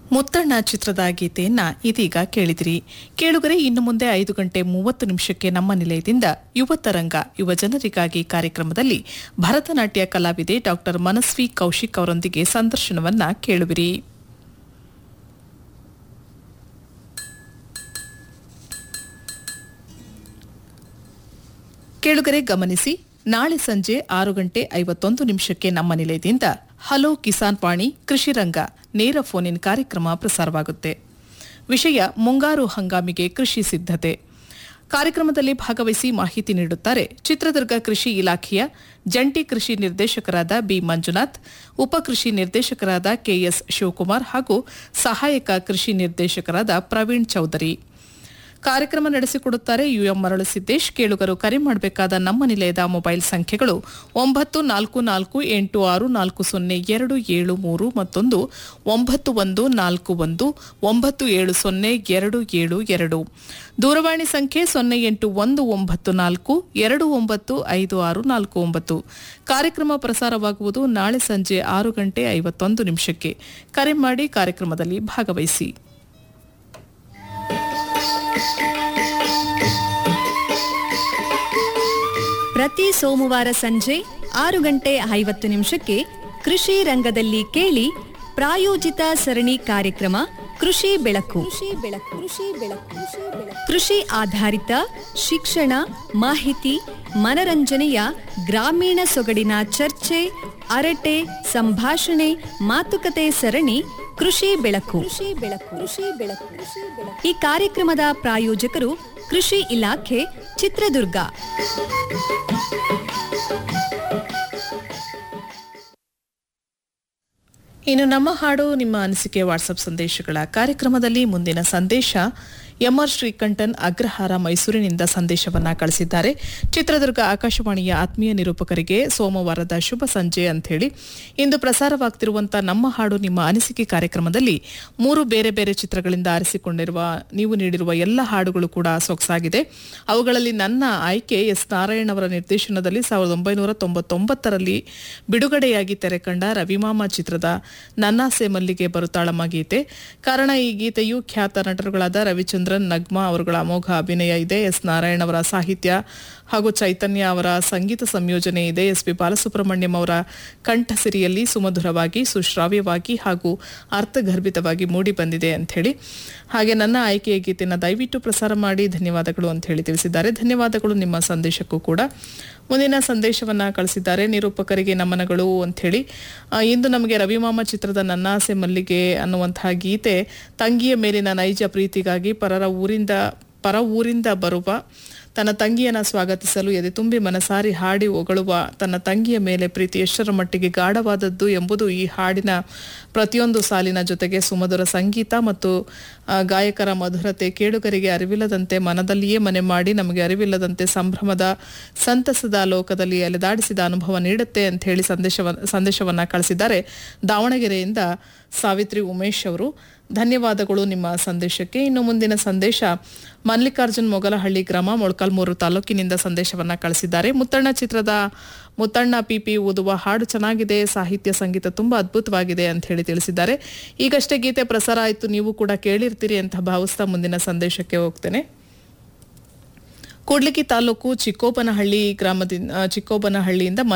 ಮುತ್ತಣ್ಣ ಚಿತ್ರದ ಗೀತೆಯನ್ನ ಇದೀಗ ಕೇಳಿದಿರಿ ಕೇಳುಗರೆ ಇನ್ನು ಮುಂದೆ ಐದು ಗಂಟೆ ಮೂವತ್ತು ನಿಮಿಷಕ್ಕೆ ನಮ್ಮ ನಿಲಯದಿಂದ ಯುವ ತರಂಗ ಯುವ ಜನರಿಗಾಗಿ ಕಾರ್ಯಕ್ರಮದಲ್ಲಿ ಭರತನಾಟ್ಯ ಕಲಾವಿದೆ ಡಾಕ್ಟರ್ ಮನಸ್ವಿ ಕೌಶಿಕ್ ಅವರೊಂದಿಗೆ ಸಂದರ್ಶನವನ್ನ ಕೇಳುವಿರಿ ಕೇಳುಗರೆ ಗಮನಿಸಿ ನಾಳೆ ಸಂಜೆ ಆರು ಗಂಟೆ ಐವತ್ತೊಂದು ನಿಮಿಷಕ್ಕೆ ನಮ್ಮ ನಿಲಯದಿಂದ ಹಲೋ ಕಿಸಾನ್ ವಾಣಿ ಕೃಷಿ ರಂಗ ನೇರ ಫೋನ್ ಇನ್ ಕಾರ್ಯಕ್ರಮ ಪ್ರಸಾರವಾಗುತ್ತೆ ವಿಷಯ ಮುಂಗಾರು ಹಂಗಾಮಿಗೆ ಕೃಷಿ ಸಿದ್ಧತೆ ಕಾರ್ಯಕ್ರಮದಲ್ಲಿ ಭಾಗವಹಿಸಿ ಮಾಹಿತಿ ನೀಡುತ್ತಾರೆ ಚಿತ್ರದುರ್ಗ ಕೃಷಿ ಇಲಾಖೆಯ ಜಂಟಿ ಕೃಷಿ ನಿರ್ದೇಶಕರಾದ ಬಿ ಮಂಜುನಾಥ್ ಉಪ ಕೃಷಿ ನಿರ್ದೇಶಕರಾದ ಕೆಎಸ್ ಶಿವಕುಮಾರ್ ಹಾಗೂ ಸಹಾಯಕ ಕೃಷಿ ನಿರ್ದೇಶಕರಾದ ಪ್ರವೀಣ್ ಚೌಧರಿ ಕಾರ್ಯಕ್ರಮ ನಡೆಸಿಕೊಡುತ್ತಾರೆ ಯುಎಂ ಮರಳು ಸಿದ್ದೇಶ್ ಕೇಳುಗರು ಕರೆ ಮಾಡಬೇಕಾದ ನಮ್ಮ ನಿಲಯದ ಮೊಬೈಲ್ ಸಂಖ್ಯೆಗಳು ಒಂಬತ್ತು ನಾಲ್ಕು ನಾಲ್ಕು ಎಂಟು ಆರು ನಾಲ್ಕು ಸೊನ್ನೆ ಎರಡು ಏಳು ಮೂರು ಮತ್ತೊಂದು ಒಂಬತ್ತು ಒಂದು ನಾಲ್ಕು ಒಂದು ಒಂಬತ್ತು ಏಳು ಸೊನ್ನೆ ಎರಡು ಏಳು ಎರಡು ದೂರವಾಣಿ ಸಂಖ್ಯೆ ಸೊನ್ನೆ ಎಂಟು ಒಂದು ಒಂಬತ್ತು ನಾಲ್ಕು ಎರಡು ಒಂಬತ್ತು ಐದು ಆರು ನಾಲ್ಕು ಒಂಬತ್ತು ಕಾರ್ಯಕ್ರಮ ಪ್ರಸಾರವಾಗುವುದು ನಾಳೆ ಸಂಜೆ ಆರು ಗಂಟೆ ಐವತ್ತೊಂದು ನಿಮಿಷಕ್ಕೆ ಕರೆ ಮಾಡಿ ಕಾರ್ಯಕ್ರಮದಲ್ಲಿ ಭಾಗವಹಿಸಿ ಪ್ರತಿ ಸೋಮವಾರ ಸಂಜೆ ಆರು ಗಂಟೆ ಐವತ್ತು ನಿಮಿಷಕ್ಕೆ ಕೃಷಿ ರಂಗದಲ್ಲಿ ಕೇಳಿ ಪ್ರಾಯೋಜಿತ ಸರಣಿ ಕಾರ್ಯಕ್ರಮ ಕೃಷಿ ಬೆಳಕು ಕೃಷಿ ಆಧಾರಿತ ಶಿಕ್ಷಣ ಮಾಹಿತಿ ಮನರಂಜನೆಯ ಗ್ರಾಮೀಣ ಸೊಗಡಿನ ಚರ್ಚೆ ಅರಟೆ ಸಂಭಾಷಣೆ ಮಾತುಕತೆ ಸರಣಿ ಕೃಷಿ ಬೆಳಕು ಈ ಕಾರ್ಯಕ್ರಮದ ಪ್ರಾಯೋಜಕರು ಕೃಷಿ ಇಲಾಖೆ ಚಿತ್ರದುರ್ಗ ಇನ್ನು ನಮ್ಮ ಹಾಡು ನಿಮ್ಮ ಅನಿಸಿಕೆ ವಾಟ್ಸಪ್ ಸಂದೇಶಗಳ ಕಾರ್ಯಕ್ರಮದಲ್ಲಿ ಮುಂದಿನ ಸಂದೇಶ ಎಂಆರ್ ಶ್ರೀಕಂಠನ್ ಅಗ್ರಹಾರ ಮೈಸೂರಿನಿಂದ ಸಂದೇಶವನ್ನ ಕಳಿಸಿದ್ದಾರೆ ಚಿತ್ರದುರ್ಗ ಆಕಾಶವಾಣಿಯ ಆತ್ಮೀಯ ನಿರೂಪಕರಿಗೆ ಸೋಮವಾರದ ಶುಭ ಸಂಜೆ ಅಂಥೇಳಿ ಇಂದು ಪ್ರಸಾರವಾಗ್ತಿರುವಂತಹ ನಮ್ಮ ಹಾಡು ನಿಮ್ಮ ಅನಿಸಿಕೆ ಕಾರ್ಯಕ್ರಮದಲ್ಲಿ ಮೂರು ಬೇರೆ ಬೇರೆ ಚಿತ್ರಗಳಿಂದ ಆರಿಸಿಕೊಂಡಿರುವ ನೀವು ನೀಡಿರುವ ಎಲ್ಲ ಹಾಡುಗಳು ಕೂಡ ಸೊಗಸಾಗಿದೆ ಅವುಗಳಲ್ಲಿ ನನ್ನ ಆಯ್ಕೆ ಎಸ್ ನಾರಾಯಣ್ ಅವರ ನಿರ್ದೇಶನದಲ್ಲಿ ಸಾವಿರದ ಒಂಬೈನೂರ ತೊಂಬತ್ತೊಂಬತ್ತರಲ್ಲಿ ಬಿಡುಗಡೆಯಾಗಿ ತೆರೆಕಂಡ ರವಿಮಾಮ ಚಿತ್ರದ ನನ್ನಾಸೆ ಮಲ್ಲಿಗೆ ಬರುತ್ತಾಳಮ್ಮ ಗೀತೆ ಕಾರಣ ಈ ಗೀತೆಯು ಖ್ಯಾತ ನಟರುಗಳಾದ ರವಿಚಂದ್ರನ್ ನಗ್ಮಾ ಅವರುಗಳ ಅಮೋಘ ಅಭಿನಯ ಇದೆ ಎಸ್ ನಾರಾಯಣ್ ಅವರ ಸಾಹಿತ್ಯ ಹಾಗೂ ಚೈತನ್ಯ ಅವರ ಸಂಗೀತ ಸಂಯೋಜನೆ ಇದೆ ಎಸ್ ಪಿ ಬಾಲಸುಬ್ರಹ್ಮಣ್ಯಂ ಅವರ ಕಂಠಸಿರಿಯಲ್ಲಿ ಸುಮಧುರವಾಗಿ ಸುಶ್ರಾವ್ಯವಾಗಿ ಹಾಗೂ ಅರ್ಥಗರ್ಭಿತವಾಗಿ ಮೂಡಿ ಬಂದಿದೆ ಅಂತ ಹೇಳಿ ಹಾಗೆ ನನ್ನ ಆಯ್ಕೆಯ ಗೀತೆಯನ್ನು ದಯವಿಟ್ಟು ಪ್ರಸಾರ ಮಾಡಿ ಧನ್ಯವಾದಗಳು ಅಂತ ಹೇಳಿ ತಿಳಿಸಿದ್ದಾರೆ ಧನ್ಯವಾದಗಳು ನಿಮ್ಮ ಸಂದೇಶಕ್ಕೂ ಕೂಡ ಮುಂದಿನ ಸಂದೇಶವನ್ನ ಕಳಿಸಿದ್ದಾರೆ ನಿರೂಪಕರಿಗೆ ನಮನಗಳು ಅಂಥೇಳಿ ಆ, ಇಂದು ನಮಗೆ ರವಿಮಾಮ ಚಿತ್ರದ ನನ್ನಾಸೆ ಮಲ್ಲಿಗೆ ಅನ್ನುವಂತಹ ಗೀತೆ ತಂಗಿಯ ಮೇಲಿನ ನೈಜ ಪ್ರೀತಿಗಾಗಿ ಪರರ ಊರಿಂದ ಪರ ಊರಿಂದ ಬರುವ ತನ್ನ ತಂಗಿಯನ್ನ ಸ್ವಾಗತಿಸಲು ಎದೆ ತುಂಬಿ ಮನಸಾರಿ ಹಾಡಿ ಹೊಗಳುವ ತನ್ನ ತಂಗಿಯ ಮೇಲೆ ಪ್ರೀತಿ ಎಷ್ಟರ ಮಟ್ಟಿಗೆ ಗಾಢವಾದದ್ದು ಎಂಬುದು ಈ ಹಾಡಿನ ಪ್ರತಿಯೊಂದು ಸಾಲಿನ ಜೊತೆಗೆ ಸುಮಧುರ ಸಂಗೀತ ಮತ್ತು ಆ, ಗಾಯಕರ ಮಧುರತೆ ಕೇಳುಗರಿಗೆ ಅರಿವಿಲ್ಲದಂತೆ ಮನದಲ್ಲಿಯೇ ಮನೆ ಮಾಡಿ ನಮಗೆ ಅರಿವಿಲ್ಲದಂತೆ ಸಂಭ್ರಮದ ಸಂತಸದ ಲೋಕದಲ್ಲಿ ಅಲೆದಾಡಿಸಿದ ಅನುಭವ ನೀಡುತ್ತೆ ಅಂತ ಹೇಳಿ ಸಂದೇಶವ ಸಂದೇಶವನ್ನ ಕಳಿಸಿದ್ದಾರೆ ದಾವಣಗೆರೆಯಿಂದ ಸಾವಿತ್ರಿ ಉಮೇಶ್ ಅವರು ಧನ್ಯವಾದಗಳು ನಿಮ್ಮ ಸಂದೇಶಕ್ಕೆ ಇನ್ನು ಮುಂದಿನ ಸಂದೇಶ ಮಲ್ಲಿಕಾರ್ಜುನ್ ಮೊಗಲಹಳ್ಳಿ ಗ್ರಾಮ ಮೊಳಕಾಲ್ಮೂರು ತಾಲೂಕಿನಿಂದ ಸಂದೇಶವನ್ನ ಕಳಿಸಿದ್ದಾರೆ ಮುತ್ತಣ್ಣ ಚಿತ್ರದ ಮುತ್ತಣ್ಣ ಪಿಪಿ ಓದುವ ಹಾಡು ಚೆನ್ನಾಗಿದೆ ಸಾಹಿತ್ಯ ಸಂಗೀತ ತುಂಬಾ ಅದ್ಭುತವಾಗಿದೆ ಅಂತ ಹೇಳಿ ತಿಳಿಸಿದ್ದಾರೆ ಈಗಷ್ಟೇ ಗೀತೆ ಪ್ರಸಾರ ಆಯಿತು ನೀವು ಕೂಡ ಕೇಳಿರ್ತೀರಿ ಅಂತ ಭಾವಿಸ್ತಾ ಮುಂದಿನ ಸಂದೇಶಕ್ಕೆ ಹೋಗ್ತೇನೆ ಕೂಡ್ಲಿಗಿ ತಾಲೂಕು ಚಿಕ್ಕೋಬನಹಳ್ಳಿ ಗ್ರಾಮದಿಂದ ಚಿಕ್ಕೋಬನಹಳ್ಳಿಯಿಂದ